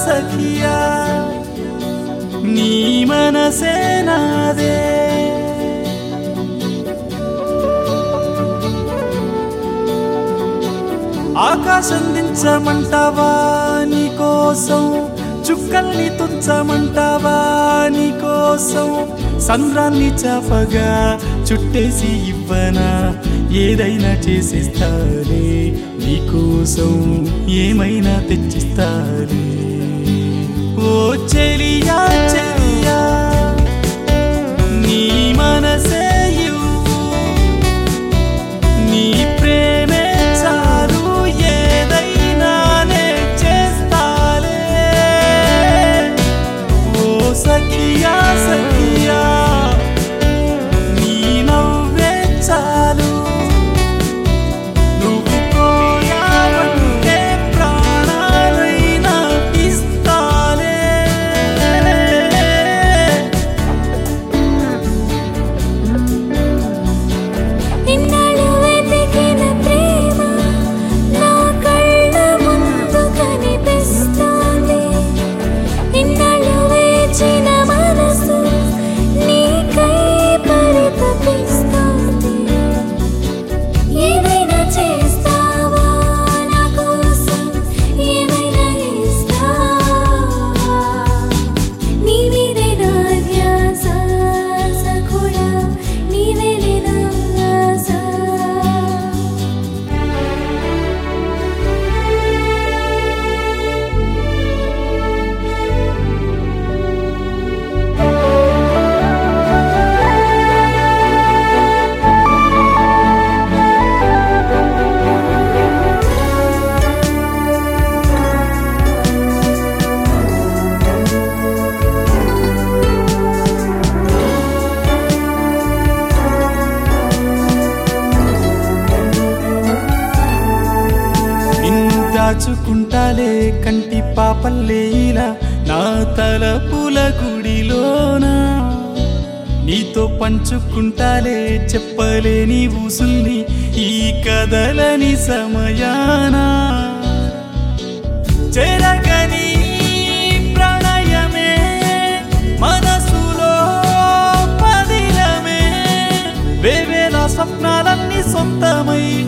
సఖియా నీ మనసే నాదే ఆకాశం దించమంటావా నీ కోసం చుక్కల్ని తుంచమంటావా నీ కోసం సంద్రాన్ని చాపగా చుట్టేసి ఇవ్వనా ఏదైనా చేసిస్తాలే నీకోసం ఏమైనా తెచ్చిస్తాలే ఓ చెలియా చెలియా నీ మనసే ఇవ్వు నీ ప్రేమే చాలు ఏదైనా నే చేస్తాలే ఓ సఖియా సఖియా నీ నవ్వే చాలు నువ్వు పోయావంటే ప్రాణాలైనా ఇస్తాలే ఇన్నాళ్ళు వెతికిన ప్రేమ నా కళ్ళ ముందు కనిపిస్తోంది ఇన్నాళ్ళు వేచిన మనసు నీకై పరితపిస్తోంది ఏదైనా చేస్తావా నా కోసం ఏమైనా ఇస్తావా నీ మీదే నా ధ్యాస సఖుడా నీవే నా ఆశ నిన్ను దాచుకుంటాలే కంటి పాపల్లే ఇలా నా తలపుల గుడిలోనా నీతో పంచుకుంటాలే చెప్పలేని ఊసుల్ని ఈ కదలని సమయానా చెరగని ప్రణయమే మనసులో పదిలమే వేవేల స్వప్నాలన్నీ సొంతమై